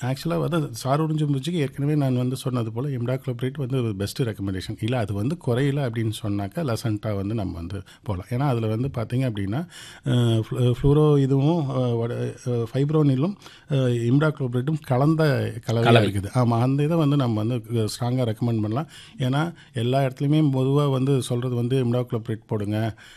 ஆக்சுவலாக வந்து சார் உறிஞ்சும் பூச்சிக்கு ஏற்கனவே நான் வந்து சொன்னது போல் இம்டாக்ளோப்ரேட் வந்து பெஸ்ட்டு ரெக்கமெண்டேஷன் இல்லை அது வந்து குறையல அப்படின்னு சொன்னாக்கா லசன்ட்டாக வந்து நம்ம வந்து போகலாம் ஏன்னா அதில் வந்து பார்த்தீங்க அப்படின்னா ஃப்ளூரோ இதுவும் ஃபைப்ரோனிலும் இம்டாக்ளோப்ரேட்டும் கலந்த கலவை இருக்குது ஆமாம் அந்த இதை வந்து நம்ம வந்து ஸ்ட்ராங்காக ரெக்கமெண்ட் பண்ணலாம் ஏன்னா எல்லா இடத்துலையுமே பொதுவாக வந்து சொல்கிறது வந்து இம்டாக்ளோப்ரேட் போடுங்க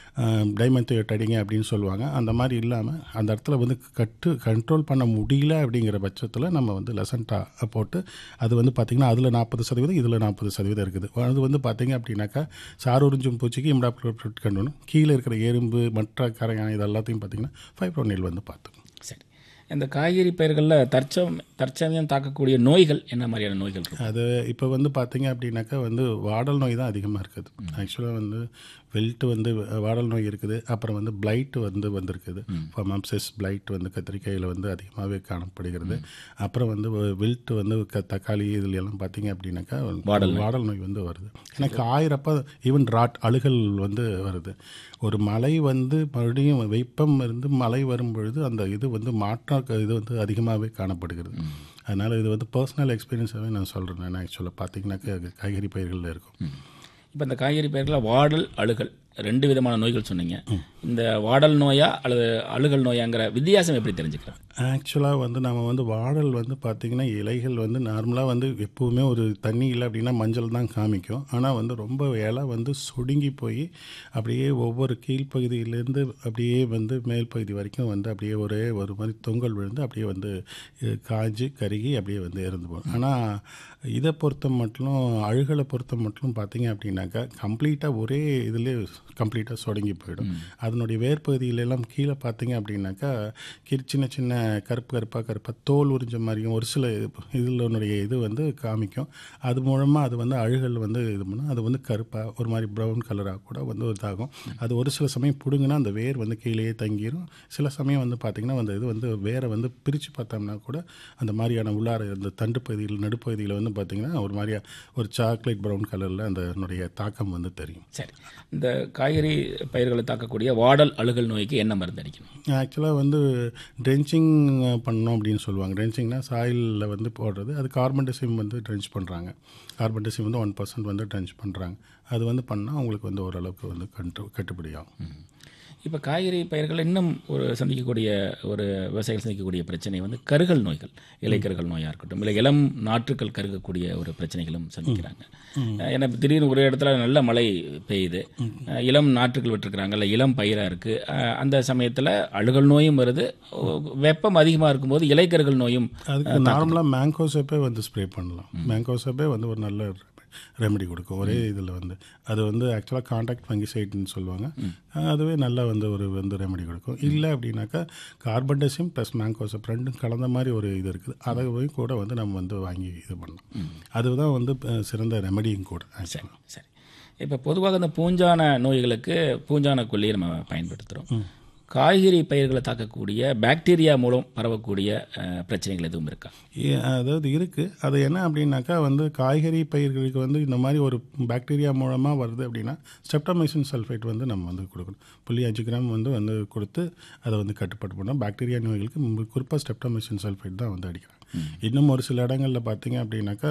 டைமண்ட் அடிங்க அப்படின்னு சொல்லுவாங்க அந்த மாதிரி இல்லாமல் அந்த இடத்துல வந்து கட்டு கண்ட்ரோல் பண்ண முடியல அப்படிங்கிற பட்சத்தில் நம்ம வந்து லெசன்ட்டாக போட்டு அது வந்து பார்த்திங்கன்னா அதில் நாற்பது சதவீதம் இதில் நாற்பது சதவீதம் இருக்குது அது வந்து பார்த்திங்க அப்படின்னாக்கா சார் உறிஞ்சும் பூச்சிக்கு இம்டாக்ளோப்ரேட் கண்டணும் கீழே இருக்கிற எறும்பு மற்ற கரையான இது எல்லாத்தையும் பார்த்திங்கன்னா ஃபைப்ரோனில் வந்து பார்த்துக்கணும் சரி இந்த காய்கறி பயிர்களில் தற்சம் தற்சமயம் தாக்கக்கூடிய நோய்கள் என்ன மாதிரியான நோய்கள் இருக்கும் அது இப்போ வந்து பார்த்தீங்க அப்படின்னாக்கா வந்து வாடல் நோய் தான் அதிகமாக இருக்குது ஆக்சுவலாக வந்து வெல்ட் வந்து வாடல் நோய் இருக்குது அப்புறம் வந்து பிளைட் வந்து வந்திருக்குது மம்சஸ் பிளைட் வந்து கத்திரிக்காயில் வந்து அதிகமாகவே காணப்படுகிறது அப்புறம் வந்து வில்ட் வந்து க தக்காளி இதுல எல்லாம் பார்த்தீங்க அப்படின்னாக்கா வாடல் வாடல் நோய் வந்து வருது ஏன்னா காயிறப்ப ஈவன் ராட் அழுகல் வந்து வருது ஒரு மழை வந்து மறுபடியும் வெப்பம் இருந்து மழை வரும் பொழுது அந்த இது வந்து மாற்ற இது வந்து அதிகமாகவே காணப்படுகிறது அதனால் இது வந்து பர்சனல் எக்ஸ்பீரியன்ஸாகவே நான் சொல்கிறேன் நான் ஆக்சுவலாக பார்த்தீங்கன்னாக்கா காய்கறி பயிர்களில் இருக்கும் இப்போ இந்த காய்கறி பயிர்களில் வாடல் அழுகல் ரெண்டு விதமான நோய்கள் சொன்னீங்க இந்த வாடல் நோயா அல்லது அழுகல் நோயாங்கிற வித்தியாசம் எப்படி தெரிஞ்சுக்கலாம் ஆக்சுவலாக வந்து நம்ம வந்து வாடல் வந்து பார்த்திங்கன்னா இலைகள் வந்து நார்மலாக வந்து எப்போவுமே ஒரு தண்ணி இல்லை அப்படின்னா மஞ்சள் தான் காமிக்கும் ஆனால் வந்து ரொம்ப இலை வந்து சுடுங்கி போய் அப்படியே ஒவ்வொரு கீழ்ப்பகுதியிலேருந்து அப்படியே வந்து மேல் பகுதி வரைக்கும் வந்து அப்படியே ஒரே ஒரு மாதிரி தொங்கல் விழுந்து அப்படியே வந்து காய்ஞ்சி கருகி அப்படியே வந்து இறந்து போகும் ஆனால் இதை பொறுத்த மட்டும் அழுகலை பொறுத்த மட்டும் பார்த்தீங்க அப்படின்னாக்கா கம்ப்ளீட்டாக ஒரே இதில் கம்ப்ளீட்டாக சொடங்கி போயிடும் அதனுடைய வேர்பகுதியிலெல்லாம் கீழே பார்த்தீங்க அப்படின்னாக்கா சின்ன சின்ன கருப்பு கருப்பாக கருப்பாக தோல் உறிஞ்ச மாதிரியும் ஒரு சில இதில் இது வந்து காமிக்கும் அது மூலமாக அது வந்து அழுகல் வந்து இது பண்ணால் அது வந்து கருப்பாக ஒரு மாதிரி ப்ரௌன் கலராக கூட வந்து இதாகும் அது ஒரு சில சமயம் பிடுங்கினா அந்த வேர் வந்து கீழேயே தங்கிடும் சில சமயம் வந்து பார்த்திங்கன்னா அந்த இது வந்து வேரை வந்து பிரித்து பார்த்தோம்னா கூட அந்த மாதிரியான உள்ளார அந்த தண்டு பகுதியில் நடுப்பகுதியில் வந்து பார்த்திங்கன்னா ஒரு மாதிரியா ஒரு சாக்லேட் ப்ரௌன் கலரில் அந்த அதனுடைய தாக்கம் வந்து தெரியும் சரி இந்த காய்கறி பயிர்களை தாக்கக்கூடிய வாடல் அழுகல் நோய்க்கு என்ன மருந்து அடிக்கணும் ஆக்சுவலாக வந்து ட்ரென்ச்சிங் பண்ணோம் அப்படின்னு சொல்லுவாங்க ட்ரென்ச்சிங்னா சாயிலில் வந்து போடுறது அது கார்பன் டெசிம் வந்து ட்ரென்ச் பண்ணுறாங்க கார்பன் டெசிம் வந்து ஒன் பர்சன்ட் வந்து ட்ரென்ச் பண்ணுறாங்க அது வந்து பண்ணால் அவங்களுக்கு வந்து ஓரளவுக்கு வந்து கட்டு கட்டுப்படியாகும் இப்போ காய்கறி பயிர்கள் இன்னும் ஒரு சந்திக்கக்கூடிய ஒரு விவசாயிகள் சந்திக்கக்கூடிய பிரச்சனை வந்து கருகல் நோய்கள் இலைக்கருகல் நோயாக இருக்கட்டும் இல்லை இளம் நாற்றுக்கள் கருகக்கூடிய ஒரு பிரச்சனைகளும் சந்திக்கிறாங்க ஏன்னா திடீர்னு ஒரு இடத்துல நல்ல மழை பெய்யுது இளம் நாற்றுக்கள் விட்டுருக்குறாங்க இல்லை இளம் பயிராக இருக்குது அந்த சமயத்தில் அழுகல் நோயும் வருது வெப்பம் அதிகமாக இருக்கும்போது இலைக்கருகல் நோயும் அதுக்கு நார்மலாக மேங்கோ சோப்பே வந்து ஸ்ப்ரே பண்ணலாம் மேங்கோ சோப்பே வந்து ஒரு நல்ல ரெமெடி கொடுக்கும் ஒரே இதில் வந்து அது வந்து ஆக்சுவலாக காண்டாக்ட் ஃபங்கிசைட்னு சொல்லுவாங்க அதுவே நல்லா வந்து ஒரு வந்து ரெமெடி கொடுக்கும் இல்லை அப்படின்னாக்கா கார்பன் டெசிம் ப்ளஸ் மேங்கோசப் ரெண்டும் கலந்த மாதிரி ஒரு இது இருக்குது அதை போய் கூட வந்து நம்ம வந்து வாங்கி இது பண்ணலாம் அதுதான் வந்து சிறந்த ரெமெடியும் கூட சரி சரி இப்போ பொதுவாக இந்த பூஞ்சான நோய்களுக்கு பூஞ்சான கொல்லியை நம்ம பயன்படுத்துகிறோம் காய்கறி பயிர்களை தாக்கக்கூடிய பாக்டீரியா மூலம் பரவக்கூடிய பிரச்சனைகள் எதுவும் இருக்கா அதாவது இருக்குது அது என்ன அப்படின்னாக்கா வந்து காய்கறி பயிர்களுக்கு வந்து இந்த மாதிரி ஒரு பாக்டீரியா மூலமாக வருது அப்படின்னா ஸ்டெப்டமைசின் சல்ஃபேட் வந்து நம்ம வந்து கொடுக்கணும் புள்ளி அஞ்சு கிராம் வந்து வந்து கொடுத்து அதை வந்து கட்டுப்பாடு பண்ணோம் பாக்டீரியா நோய்களுக்கு குறிப்பாக ஸ்டெப்டமைசின் சல்ஃபேட் தான் வந்து அடிக்கிறாங்க இன்னும் ஒரு சில இடங்களில் பார்த்தீங்க அப்படின்னாக்கா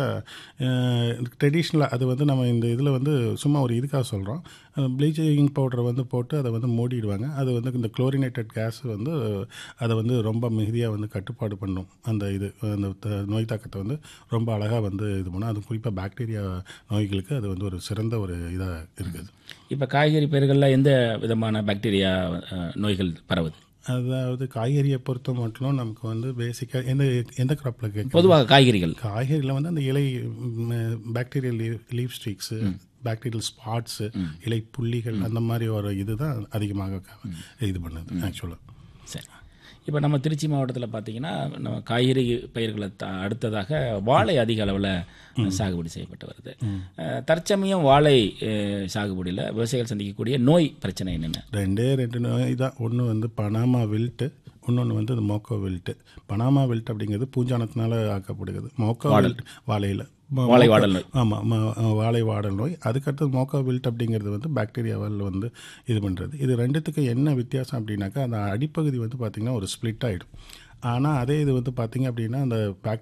ட்ரெடிஷ்னலாக அது வந்து நம்ம இந்த இதில் வந்து சும்மா ஒரு இதுக்காக சொல்கிறோம் ப்ளீச்சிங் பவுடரை வந்து போட்டு அதை வந்து மூடிடுவாங்க அது வந்து இந்த குளோரினேட்டட் கேஸ் வந்து அதை வந்து ரொம்ப மிகுதியாக வந்து கட்டுப்பாடு பண்ணும் அந்த இது அந்த நோய் தாக்கத்தை வந்து ரொம்ப அழகாக வந்து இது பண்ணும் அது குறிப்பாக பாக்டீரியா நோய்களுக்கு அது வந்து ஒரு சிறந்த ஒரு இதாக இருக்குது இப்போ காய்கறி பயிர்களில் எந்த விதமான பாக்டீரியா நோய்கள் பரவுது அதாவது காய்கறியை பொறுத்த மட்டும் நமக்கு வந்து பேசிக்காக எந்த எந்த கிராப்பில் கேட்க பொதுவாக காய்கறிகள் காய்கறியில் வந்து அந்த இலை bacterial leaf streaks bacterial spots இலை புள்ளிகள் அந்த மாதிரி ஒரு இதுதான் அதிகமாக இது பண்ணுது ஆக்சுவலாக சரி இப்போ நம்ம திருச்சி மாவட்டத்தில் பார்த்தீங்கன்னா நம்ம காய்கறி பயிர்களை த அடுத்ததாக வாழை அதிக அளவில் சாகுபடி செய்யப்பட்டு வருது தற்சமயம் வாழை சாகுபடியில் விவசாயிகள் சந்திக்கக்கூடிய நோய் பிரச்சனை என்னென்ன ரெண்டே ரெண்டு நோய் தான் ஒன்று வந்து பனாமா வில்ட்டு இன்னொன்று வந்து இந்த மோக்கோ வில்ட்டு பனாமா வில்ட் அப்படிங்கிறது பூஞ்சானத்தினால ஆக்கப்படுகிறது மோக்கோ வில்ட் வாழையில் வாழை வாடல் நோய் ஆமாம் வாழை வாடல் நோய் அதுக்கடுத்து மோக்கோ வில்ட் அப்படிங்கிறது வந்து பாக்டீரியாவால் வந்து இது பண்ணுறது இது ரெண்டுத்துக்கு என்ன வித்தியாசம் அப்படின்னாக்கா அந்த அடிப்பகுதி வந்து பார்த்திங்கன்னா ஒரு ஸ்ப்ளிட் ஆகிடும் ஆனால் அதே இது வந்து பார்த்திங்க அப்படின்னா அந்த